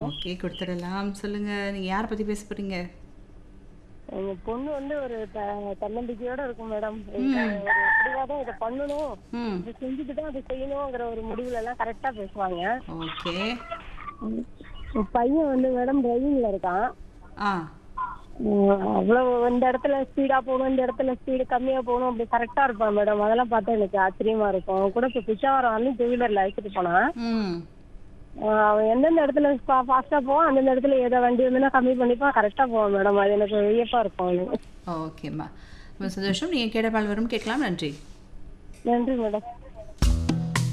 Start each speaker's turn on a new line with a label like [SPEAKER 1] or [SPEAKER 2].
[SPEAKER 1] okay கொடுத்துடலாம் சொல்லுங்க நீங்க யாரை பத்தி பேச போறீங்க
[SPEAKER 2] எங்க பொண்ணு வந்து ஒரு த- தன்னம்பிக்கையோட இருக்கும் மேடம் ஒரு எப்படியாவது இதை பண்ணணும்
[SPEAKER 1] ம்
[SPEAKER 2] இது செஞ்சுட்டு தான் அதை செய்யணுங்கிற ஒரு முடிவுல எல்லாம் கரெக்டா பேசுவாங்க
[SPEAKER 1] ஓகே
[SPEAKER 2] உம் பையன் வந்து மேடம் டிரைவிங்ல இருக்கான்
[SPEAKER 1] ஆ
[SPEAKER 2] உம் அவ்வளவு இந்த இடத்துல ஸ்பீடா போகணும் இந்த இடத்துல ஸ்பீடு கம்மியா போகணும் அப்படி கரெக்டா இருப்பான் மேடம் அதெல்லாம் பார்த்தா எனக்கு ஆச்சரியமா இருக்கும் அவன் கூட இப்ப பிச்சாவரம் வந்து டூ வீலர்ல அழைச்சிட்டு போனான்
[SPEAKER 1] ம்
[SPEAKER 2] ஆஹ் அவன் எந்தெந்த இடத்துல ஃபாஸ்டா போவான் அந்தந்த இடத்துல ஏதோ வண்டி வந்துன்னா கம்மி பண்ணிப்பான் கரெக்டா போவான் மேடம் அது எனக்கு வியப்பா இருக்கும் அவனுக்கு
[SPEAKER 1] ஓகேம்மா ரொம்ப சந்தோஷம் நீங்கள் கேட்ட பால் வரும் கேட்கலாம் நன்றி
[SPEAKER 2] நன்றி மேடம்